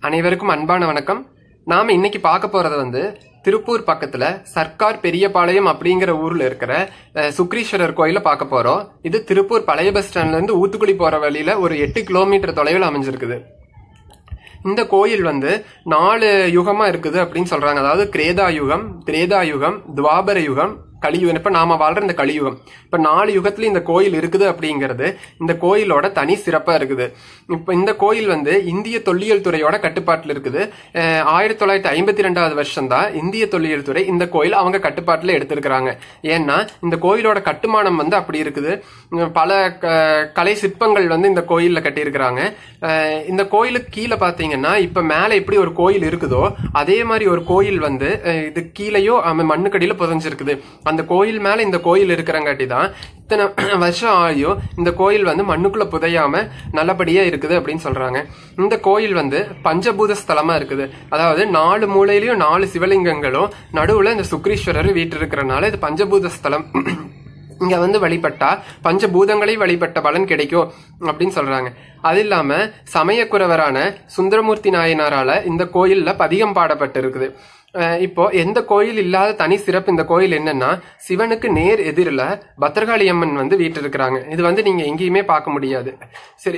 அனைவருக்கும் அன்பான வணக்கம் நாம இன்னைக்கு பார்க்க போறது வந்து திருப்பூர் பக்கத்துல சர்க்கார் பெரியபாளையம் அப்படிங்கிற ஊர்ல இருக்கிற அஹ், சுக்ரீஸ்வரர் கோயில பார்க்க போறோம் இது திருப்பூர் பழைய பஸ் ஸ்டாண்ட்ல இருந்து ஊத்துக்குளி போற வழியில ஒரு எட்டு கிலோமீட்டர் தொலைவில் அமைஞ்சிருக்குது இந்த கோயில் வந்து நாலு யுகமா இருக்குது அப்படின்னு சொல்றாங்க அதாவது கிரேதா யுகம் திரேதா யுகம் துவாபர யுகம் கலியுகம் இப்ப நாம வாழ்ற இந்த கலியுகம் இப்ப நாலு யுகத்துல இந்த கோயில் இருக்குது அப்படிங்கிறது இந்த கோயிலோட தனி சிறப்பா இருக்குது இப்ப இந்த கோயில் வந்து இந்திய தொல்லியல் துறையோட கட்டுப்பாட்டுல இருக்குது அஹ் ஆயிரத்தி தொள்ளாயிரத்தி ஐம்பத்தி ரெண்டாவது வருஷம் தான் இந்திய தொல்லியல் துறை இந்த கோயில் அவங்க கட்டுப்பாட்டுல எடுத்திருக்கிறாங்க ஏன்னா இந்த கோயிலோட கட்டுமானம் வந்து அப்படி இருக்குது உம் பல க- கலை சிற்பங்கள் வந்து இந்த கோயில்ல கட்டியிருக்கிறாங்க அஹ் இந்த கோயிலுக்கு கீழே பாத்தீங்கன்னா இப்ப மேல எப்படி ஒரு கோயில் இருக்குதோ அதே மாதிரி ஒரு கோயில் வந்து அஹ் இது கீழேயோ அஹ் மண்ணுக்கடியில புதைஞ்சிருக்குது அந்த கோயில் மேல இந்த கோயில் இருக்கிறங்காட்டி தான் இத்தனை வருஷம் ஆகியும் இந்த கோயில் வந்து மண்ணுக்குள்ள புதையாம நல்லபடியா இருக்குது அப்படின்னு சொல்றாங்க இந்த கோயில் வந்து பஞ்சபூத ஸ்தலமா இருக்குது அதாவது நாலு மூலையிலயும் நாலு சிவலிங்கங்களும் நடுவுல இந்த சுக்ரீஸ்வரர் வீட்டு இருக்கிறனால இது பஞ்சபூத ஸ்தலம் இங்க வந்து வழிபட்டா பஞ்சபூதங்களை வழிபட்ட பலன் கிடைக்கும் அப்படின்னு சொல்றாங்க அது இல்லாம சமயக்குறவரான சுந்தரமூர்த்தி நாயனாரால இந்த கோயில்ல பதிகம் பாடப்பட்டிருக்குது அஹ் இப்போ எந்த கோயில் இல்லாத தனி சிறப்பு இந்த கோயில் என்னன்னா சிவனுக்கு நேர் எதிரில் பத்ரகாளி அம்மன் வந்து வீட்டு இருக்கிறாங்க இது வந்து நீங்க எங்கேயுமே பார்க்க முடியாது சரி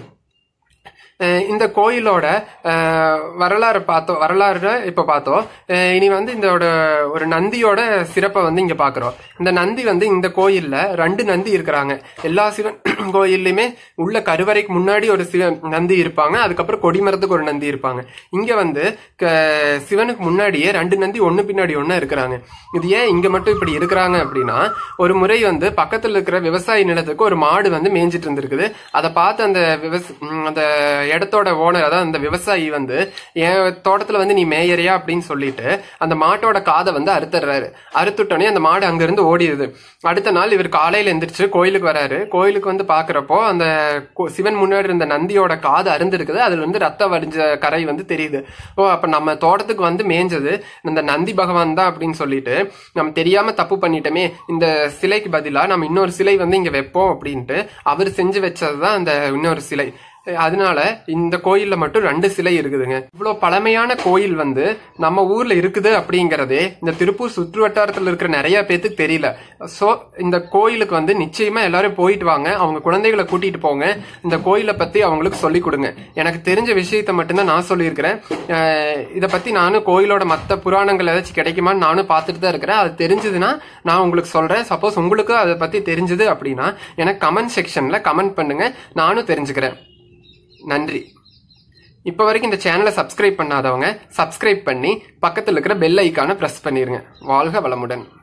அஹ் இந்த கோயிலோட அஹ், வரலாறு பார்த்தோம் வரலாறு இப்ப பார்த்தோம் அஹ் இனி வந்து இதோட ஒரு நந்தியோட சிறப்பை வந்து இங்க பாக்குறோம் இந்த நந்தி வந்து இந்த கோயில்ல ரெண்டு நந்தி இருக்கிறாங்க எல்லா சிவன் கோயில்லையுமே உள்ள கருவறைக்கு முன்னாடி ஒரு சிவ நந்தி இருப்பாங்க அதுக்கப்புறம் கொடிமரத்துக்கு ஒரு நந்தி இருப்பாங்க இங்க வந்து க- சிவனுக்கு முன்னாடியே ரெண்டு நந்தி ஒண்ணு பின்னாடி ஒண்ணு இருக்கிறாங்க இது ஏன் இங்க மட்டும் இப்படி இருக்கிறாங்க அப்படின்னா ஒரு முறை வந்து பக்கத்துல இருக்கிற விவசாய நிலத்துக்கு ஒரு மாடு வந்து மேய்ஞ்சிட்டு இருந்திருக்குது அதை பார்த்து அந்த விவச ம், அந்த இடத்தோட ஓனர் அதாவது அந்த விவசாயி வந்து என் தோட்டத்துல வந்து நீ மேயறியா அப்படின்னு சொல்லிட்டு அந்த மாட்டோட காதை வந்து அறுத்துடுறாரு அறுத்துட்டோடனே அந்த மாடு அங்கிருந்து ஓடிடுது அடுத்த நாள் இவர் காலையில எந்திரிச்சு கோயிலுக்கு வராரு கோயிலுக்கு வந்து பாக்குறப்போ அந்த கோ- சிவன் முன்னாடி இருந்த நந்தியோட காது அருந்திருக்குது அதுல வந்து ரத்த வடிஞ்ச கரை வந்து தெரியுது ஓ அப்ப நம்ம தோட்டத்துக்கு வந்து மேய்ஞ்சது இந்த நந்தி பகவான் தான் அப்படின்னு சொல்லிட்டு நம்ம தெரியாம தப்பு பண்ணிட்டோமே இந்த சிலைக்கு பதிலா நம்ம இன்னொரு சிலை வந்து இங்க வைப்போம் அப்படின்ட்டு அவர் செஞ்சு வச்சதுதான் அந்த இன்னொரு சிலை அதனால இந்த கோயில்ல மட்டும் ரெண்டு சிலை இருக்குதுங்க இவ்வளவு பழமையான கோயில் வந்து நம்ம ஊர்ல இருக்குது அப்படிங்கறதே இந்த திருப்பூர் சுற்று வட்டாரத்துல இருக்கிற நிறைய பேத்துக்கு தெரியல சோ இந்த கோயிலுக்கு வந்து நிச்சயமா எல்லாரும் போயிட்டு வாங்க அவங்க குழந்தைகளை கூட்டிட்டு போங்க இந்த கோயிலை பத்தி அவங்களுக்கு சொல்லி கொடுங்க எனக்கு தெரிஞ்ச விஷயத்த மட்டும்தான் நான் சொல்லியிருக்கிறேன் அஹ் இத பத்தி நானும் கோயிலோட மத்த புராணங்கள் ஏதாச்சும் கிடைக்குமான்னு நானும் பார்த்துட்டு தான் இருக்கிறேன் அது தெரிஞ்சதுன்னா நான் உங்களுக்கு சொல்றேன் சப்போஸ் உங்களுக்கு அதை பத்தி தெரிஞ்சது அப்படின்னா எனக்கு கமெண்ட் செக்ஷன்ல கமெண்ட் பண்ணுங்க நானும் தெரிஞ்சுக்கிறேன் நன்றி இப்போ வரைக்கும் இந்த சேனலை சப்ஸ்கிரைப் பண்ணாதவங்க சப்ஸ்கிரைப் பண்ணி பக்கத்தில் இருக்கிற பெல் ஐக்கானை ப்ரெஸ் பண்ணிருங்க வாழ்க வளமுடன்